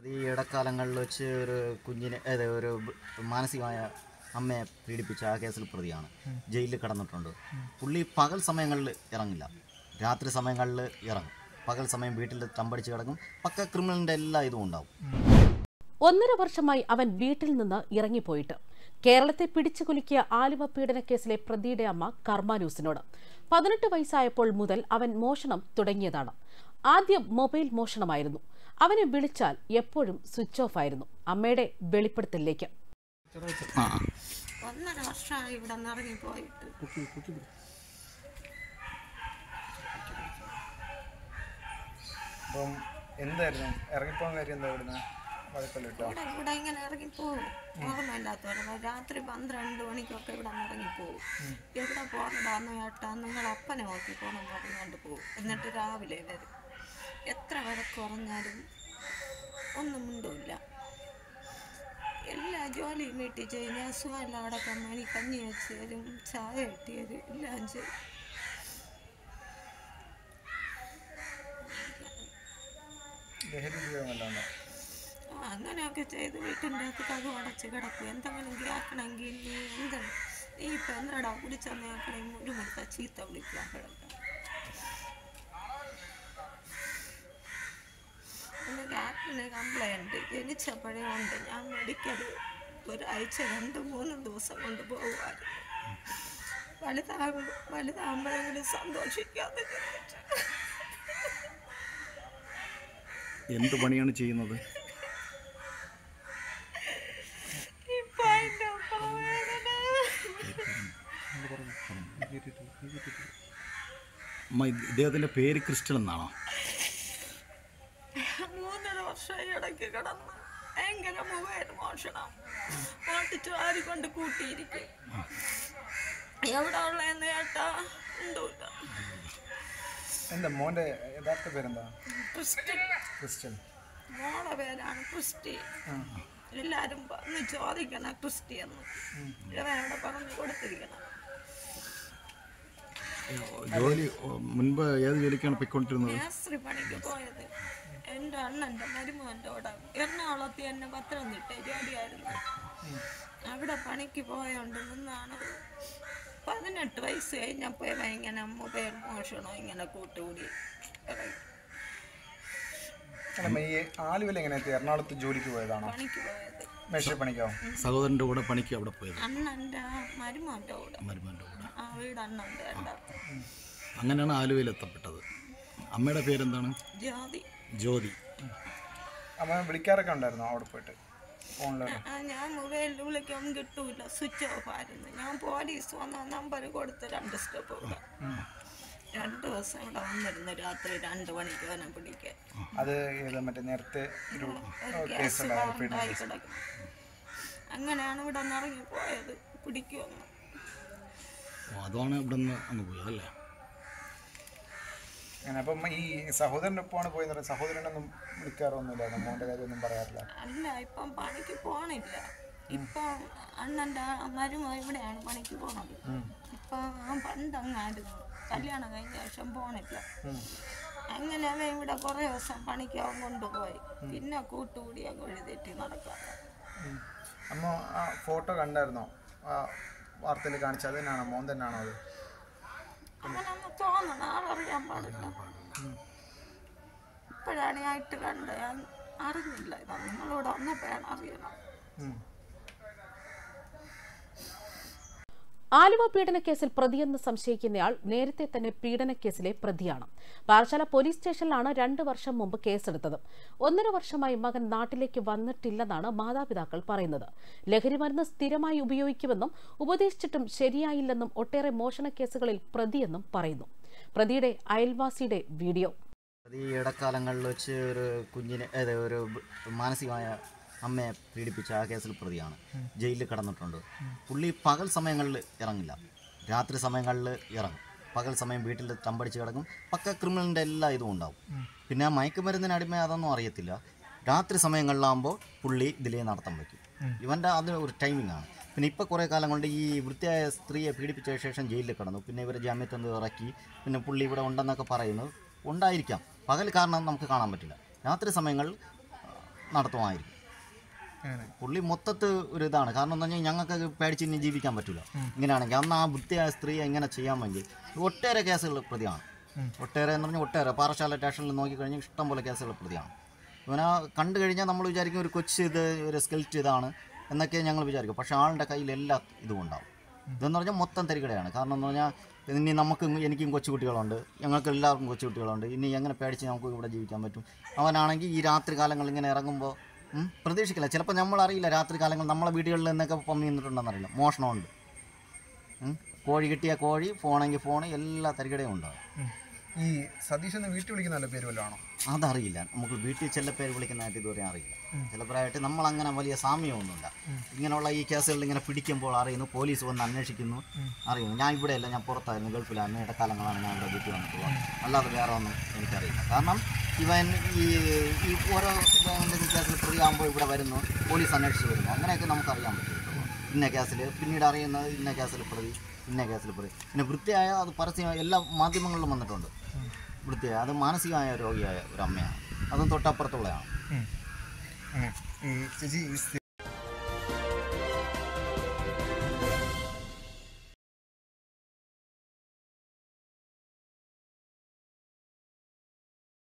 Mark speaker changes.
Speaker 1: ഈ ഇടക്കാലങ്ങളിൽ വെച്ച് ഒരു കുഞ്ഞിനെ അതെ ഒരു ബ- മാനസികമായ അമ്മയെ പീഡിപ്പിച്ച ആ കേസിൽ പ്രതിയാണ് ജയിലിൽ കിടന്നിട്ടുണ്ട് പുള്ളി പകൽ സമയങ്ങളിൽ ഇറങ്ങില്ല രാത്രി സമയങ്ങളിൽ ഇറങ്ങും പകൽ സമയം വീട്ടിൽ തമ്പടിച്ച് കിടക്കും പക്ക ക്രിമിനലിൻ്റെ എല്ലാ ഇതും ഉണ്ടാവും
Speaker 2: ഒന്നര വർഷമായി അവൻ വീട്ടിൽ നിന്ന് ഇറങ്ങിപ്പോയിട്ട് കേരളത്തെ പിടിച്ചു കുലുക്കിയ ആലുവ പീഡന കേസിലെ പ്രതിയുടെ അമ്മ കർമ്മ ന്യൂസിനോട് പതിനെട്ട് വയസ്സായപ്പോൾ മുതൽ അവൻ മോഷണം തുടങ്ങിയതാണ് ആദ്യം മൊബൈൽ മോഷണമായിരുന്നു അവനെ വിളിച്ചാൽ എപ്പോഴും സ്വിച്ച് ഓഫ് ആയിരുന്നു അമ്മയുടെ വെളിപ്പെടുത്തലിലേക്ക്
Speaker 3: ഒന്നര വർഷമായി ഇവിടെ നിന്ന് ഇറങ്ങിപ്പോയിട്ട്
Speaker 4: അപ്പം എന്തായിരുന്നു ഇറങ്ങിപ്പോകാൻ കാര്യം എന്താ ഇവിടുന്ന് വഴക്കല്ലിട്ടോ
Speaker 3: ഇവിടെ ഇവിടെ ഇങ്ങനെ ഇറങ്ങിപ്പോവും ഓർമ്മയില്ലാത്തവരെ രാത്രി പന്ത്രണ്ട് മണിക്കൊക്കെ ഇവിടെ നിന്ന് ഇറങ്ങിപ്പോവും എവിടെ പോകണ്ടാന്ന് കേട്ടാ നിങ്ങൾ അപ്പനെ നോക്കി പോകണം പറഞ്ഞുകൊണ്ട് പോകും എന്നിട്ട് രാവിലെ വരും എത്ര വഴക്ക് പറഞ്ഞാലും ഒന്നും മിണ്ടില്ല എല്ലാ ജോലിയും വീട്ടിൽ ചെയ്യും ഞാൻ സുഖമെല്ലാം അടക്കം മണി കഞ്ഞി വെച്ച് തരും ചായ ഇട്ടി തരും എല്ലാം ചെയ്യും
Speaker 4: ലഹരി ഉപയോഗമല്ലാണ്ടോ
Speaker 3: ആ, അങ്ങനെയൊക്കെ ചെയ്ത് വീട്ടിൻ്റെ അകത്ത് കഥ അടച്ച് കിടക്കും എന്തെങ്കിലും കേൾക്കണമെങ്കിൽ നീ എന്ത് നീ ഇപ്പം എന്താടാ കുടിച്ചെന്ന് കേൾക്കണമെങ്കിൽ ഒരു മുട്ട ചീത്ത വിളിക്കാൻ കിടക്കാം പിന്നെ ക്യാറ്റിന് കംപ്ലൈൻറ്റ് ജനിച്ചപ്പോഴേ ഉണ്ട് ഞാൻ മെഡിക്കൽ ഒരാഴ്ച രണ്ട് മൂന്ന് ദിവസം കൊണ്ട് പോകുമായിരുന്നു വലുതാകും വലുതാകുമ്പോഴെങ്കിലും സന്തോഷിക്കാതെ ചിന്തിച്ചു
Speaker 5: എന്ത് പണിയാണ് ചെയ്യുന്നത്
Speaker 3: ഇപ്പൊ എൻ്റെ വേദന
Speaker 5: അമ്മ ഇത് ഇദ്ദേഹത്തിൻ്റെ പേര് ക്രിസ്റ്റൽ എന്നാണോ
Speaker 3: മൂന്നര വർഷമായി ഇടയ്ക്ക് കിടന്ന് ഭയങ്കര മൊബൈൽ മോഷണം മോട്ടിച്ചു ആരിക്കൊണ്ട് കൂട്ടിയിരിക്കും എവിടെ ഉള്ളതെന്ന് കേട്ടാ ഉണ്ടൂല്ല
Speaker 4: എന്താ മോൻ്റെ യഥാർത്ഥ പേരെന്താ
Speaker 3: ക്രിസ്റ്റി
Speaker 4: ക്രിസ്ത്യൻ
Speaker 3: മോളെ പേരാണ് ക്രിസ്റ്റി എല്ലാരും പറഞ്ഞ് ചോദിക്കണം ക്രിസ്റ്റി എന്ന് ഇവനവിടെ പറഞ്ഞു കൊടുത്തിരിക്കണം
Speaker 5: ജോലി ഓ, മുൻപ് ഏത് ജോലിക്കാണ് പൊയ്ക്കൊണ്ടിരുന്നത്
Speaker 3: മേസ്ത്രി പണിക്ക് പോയത് എൻ്റെ അണ്ണൻ്റെ മരുമോൻ്റെ കൂടെ എറണാകുളത്ത് തന്നെ പത്തനംതിട്ട ജോലിയായിരുന്നു അവിടെ പണിക്ക് പോയോണ്ട് നിന്നാണ് പതിനെട്ട് വയസ്സ് കഴിഞ്ഞപ്പോൾ ഇവൻ ഇങ്ങനെ മൊബൈൽ മോഷണം ഇങ്ങനെ കൂട്ടുകൂടി ഇറങ്ങി
Speaker 4: അല്ല ഈ ആലുവയിൽ എങ്ങനെ എത്തി എറണാകുളത്ത് ജോലിക്ക് പോയതാണോ
Speaker 3: പണിക്ക് പോയത്
Speaker 4: മേശ പണിക്കോ
Speaker 5: സഹോദരൻ്റെ കൂടെ പണിക്ക് അവിടെ പോയത്
Speaker 3: അണ്ണൻ്റെ മരുമോൻ്റെ കൂടെ
Speaker 5: മരുമൻ്റെ കൂടെ
Speaker 3: ആ വീട് അണ്ണൻ്റെ എൻ്റെ
Speaker 5: അങ്ങനെയാണ് ആലുവയിൽ എത്തപ്പെട്ടത് അമ്മയുടെ പേരെന്താണ്
Speaker 3: ജാതി
Speaker 5: ജ്യോതി
Speaker 4: അമ്മ വിളിക്കാറൊക്കെ ഉണ്ടായിരുന്നോ അവിടെ പോയിട്ട് ഫോണിൽ
Speaker 3: ആ ഞാൻ മൊബൈലിൽ വിളിക്കാൻ കിട്ടൂല സ്വിച്ച് ഓഫ് ആയിരുന്നു ഞാൻ പോലീസ് വന്ന നമ്പർ കൊടുത്ത് രണ്ട് സ്റ്റെപ്പ് ഇവിടെ രണ്ട് ദിവസം ഇവിടെ വന്നിരുന്നു രാത്രി രണ്ട് മണിക്ക് അവനെ പിടിക്കാൻ
Speaker 4: അത് ഏത് മറ്റേ നേരത്തെ ഒരു
Speaker 3: ഒരു
Speaker 4: കേസ്
Speaker 3: കേസ്
Speaker 4: ഉണ്ടായിരുന്നു പീഡന
Speaker 3: വാറണ്ടായി
Speaker 4: കേസ്
Speaker 3: കിടക്കും അങ്ങനെയാണ് ഇവിടെ നിന്ന് ഇറങ്ങി പോയത് പിടിക്കുമെന്ന്
Speaker 5: ഓ, അതാണ് ഇവിടെ നിന്ന് അങ്ങ് പോയത് അല്ലേ
Speaker 4: അങ്ങനെ അപ്പം ഈ സഹോദരൻ്റെ ഒപ്പമാണ് പോയെന്ന് പറയുന്നത് സഹോദരനൊന്നും വിളിക്കാറൊന്നുമില്ല മോൻ്റെ കാര്യമൊന്നും പറയാറില്ല
Speaker 3: അല്ല ഇപ്പം പണിക്ക് പോണില്ല ഇപ്പം അണ്ണൻ്റെ മരുമ ഇവിടെയാണ് പണിക്ക് പോണത് ഇപ്പം ആ പണ്ടങ്ങായിരുന്നു കല്യാണം കഴിഞ്ഞ ശേഷം പോണില്ല അങ്ങനെ അവൻ ഇവിടെ കുറേ ദിവസം പണിക്ക് അവൻ കൊണ്ടുപോയി പിന്നെ കൂട്ടുകൂടി അങ്ങ് എഴുതിയിട്ട് നടക്കാം
Speaker 4: ഉം. അമ്മ ആ ഫോട്ടോ കണ്ടായിരുന്നോ ആ വാർത്തയിൽ കാണിച്ചത് അത് തന്നെയാണോ മോൻ തന്നെയാണോ അത്
Speaker 3: അങ്ങനൊന്ന് തോന്നണം ആളറിയാൻ പാടില്ല ഇപ്പോഴാണ് ഞാൻ ഇട്ട് കണ്ട് ഞാൻ അറിഞ്ഞില്ല ഇതാ നിങ്ങളോട് വന്നപ്പോഴാണ് അറിയണം
Speaker 4: ഉം.
Speaker 2: ആലുവ പീഡനക്കേസിൽ പ്രതിയെന്ന് സംശയിക്കുന്നയാൾ നേരത്തെ തന്നെ പീഡനക്കേസിലെ പ്രതിയാണ് പാറശാല പോലീസ് സ്റ്റേഷനിലാണ് രണ്ടു വർഷം മുമ്പ് കേസെടുത്തത് ഒന്നര വർഷമായി മകൻ നാട്ടിലേക്ക് വന്നിട്ടില്ലെന്നാണ് മാതാപിതാക്കൾ പറയുന്നത് ലഹരിമരുന്ന് സ്ഥിരമായി ഉപയോഗിക്കുമെന്നും ഉപദേശിച്ചിട്ടും ശരിയായില്ലെന്നും ഒട്ടേറെ മോഷണ കേസുകളിൽ പ്രതിയെന്നും പറയുന്നു പ്രതിയുടെ അയൽവാസിയുടെ വീഡിയോ
Speaker 1: അത് ഈ ഇടക്കാലങ്ങളിൽ വെച്ച് ഒരു കുഞ്ഞിനെ അതെ ഒരു ബ- മാനസികമായ അമ്മയെ പീഡിപ്പിച്ച ആ കേസിൽ പ്രതിയാണ് ജയിലിൽ കിടന്നിട്ടുണ്ട് പുള്ളി പകൽ സമയങ്ങളിൽ ഇറങ്ങില്ല രാത്രി സമയങ്ങളിൽ ഇറങ്ങും പകൽ സമയം വീട്ടിൽ തമ്പടിച്ച് കിടക്കും പക്ക ക്രിമിനലിൻ്റെ എല്ലാ ഇതും ഉണ്ടാവും പിന്നെ ആ മയക്കുമരുന്നിന് അടിമ അതൊന്നും അറിയത്തില്ല രാത്രി സമയങ്ങളിലാകുമ്പോൾ പുള്ളി ഇതിലേ നടത്താൻ പറ്റും ഇവൻ്റെ അത് ഒരു ടൈമിംഗ് ആണ് പിന്നെ ഇപ്പോൾ കുറേ കാലം കൊണ്ട് ഈ വൃത്തിയായ സ്ത്രീയെ പീഡിപ്പിച്ച ശേഷം ജയിലിൽ കിടന്നു പിന്നെ ഇവർ ജാമ്യത്തിൽ നിന്ന് ഇറക്കി പിന്നെ പുള്ളി ഇവിടെ ഉണ്ടെന്നൊക്കെ പറയുന്നു ഉണ്ടായിരിക്കാം പകൽ കാരണം നമുക്ക് കാണാൻ പറ്റില്ല രാത്രി സമയങ്ങളിൽ നടത്തുമായിരിക്കും
Speaker 4: അങ്ങനെ
Speaker 1: പുള്ളി മൊത്തത്തിൽ ഒരു ഇതാണ് കാരണം എന്ന് പറഞ്ഞാൽ ഞങ്ങൾക്ക് പേടിച്ച് ഇനി ജീവിക്കാൻ പറ്റില്ല ഇങ്ങനെയാണെങ്കിൽ അന്ന് ആ വൃത്തിയായ സ്ത്രീയെ ഇങ്ങനെ ചെയ്യാമെങ്കിൽ ഒട്ടേറെ കേസുകൾ പ്രതിയാണ് ഒട്ടേറെ എന്ന് പറഞ്ഞാൽ ഒട്ടേറെ പാറശാല സ്റ്റേഷനിൽ നോക്കിക്കഴിഞ്ഞാൽ ഇഷ്ടംപോലെ കേസുകൾ പ്രതിയാണ് ഇവനെ കണ്ടു കഴിഞ്ഞാൽ നമ്മൾ വിചാരിക്കും ഒരു കൊച്ചു ഇത് ഒരു സ്കെൽറ്റ് ഇതാണ് എന്നൊക്കെ ഞങ്ങൾ വിചാരിക്കും പക്ഷേ ആളുടെ കയ്യിൽ എല്ലാ ഇതും ഉണ്ടാവും ഇതെന്ന് പറഞ്ഞാൽ മൊത്തം തരികടയാണ് കാരണം എന്ന് പറഞ്ഞാൽ ഇനി നമുക്ക് എനിക്കും കൊച്ചുകുട്ടികളുണ്ട് ഞങ്ങൾക്ക് എല്ലാവർക്കും കൊച്ചുകുട്ടികളുണ്ട് ഇനി എങ്ങനെ പേടിച്ച് നമുക്ക് ഇവിടെ ജീവിക്കാൻ പറ്റും അവനാണെങ്കിൽ ഈ രാത്രി കാലങ്ങളിൽ ഇങ്ങനെ ഇറങ്ങുമ്പോൾ ഉം, പ്രതീക്ഷിക്കില്ല ചിലപ്പോൾ നമ്മൾ അറിയില്ല രാത്രി കാലങ്ങൾ നമ്മളെ വീടുകളിൽ നിന്നൊക്കെ പമ്മി നിന്നിട്ടുണ്ടെന്നറിയില്ല മോഷണമുണ്ട് ഉം, കോഴി കിട്ടിയ കോഴി ഫോണെങ്കിൽ ഫോൺ എല്ലാ തരികടയും ഉണ്ടാവും
Speaker 4: ഉം. ഈ സതീഷ് എന്ന് വീട്ടിൽ വിളിക്കുന്ന നല്ല പേര് വല്ലതും ആണോ
Speaker 1: അതറിയില്ല നമുക്ക് വീട്ടിൽ ചില പേര് വിളിക്കുന്നതായിട്ട് ഇതുവരെ അറിയില്ല ചിലപ്പോഴായിട്ട് നമ്മൾ അങ്ങനെ വലിയ സാമ്യമൊന്നുമില്ല ഇങ്ങനെയുള്ള ഈ കേസുകളിൽ ഇങ്ങനെ പിടിക്കുമ്പോൾ അറിയുന്നു പോലീസ് വന്ന് അന്വേഷിക്കുന്നു അറിയുന്നു ഞാൻ ഇവിടെയല്ല ഞാൻ പുറത്തായിരുന്നു ഗൾഫിലായിരുന്നു ഇടക്കാലങ്ങളാണ് ഞാൻ ഇവിടെ വീട്ടിൽ വന്നിട്ടുള്ളത് അല്ലാതെ വേറെ ഒന്നും എനിക്കറിയില്ല കാരണം ഇവൻ ഈ ഈ ഓരോ ഇവൻ്റെ കേസിൽ പ്രതിയാകുമ്പോൾ ഇവിടെ വരുന്നു പോലീസ് അന്വേഷിച്ച് വരുന്നു അങ്ങനെയൊക്കെ നമുക്കറിയാൻ പറ്റും ഇന്ന കേസിൽ പിന്നീട് അറിയുന്നത് ഇന്ന കേസിൽ പ്രതി ഇന്ന കേസിൽ പ്രതി പിന്നെ വൃത്തിയായ അത് പരസ്യമായ എല്ലാ മാധ്യമങ്ങളിലും വന്നിട്ടുണ്ട് വൃത്തിയായ അത് മാനസികമായ രോഗിയായ ഒരു അമ്മയാണ് അതും തൊട്ടപ്പുറത്തുള്ളതാണ്
Speaker 4: ഉം. അങ്ങനെ ഈ ചേച്ചി ഈ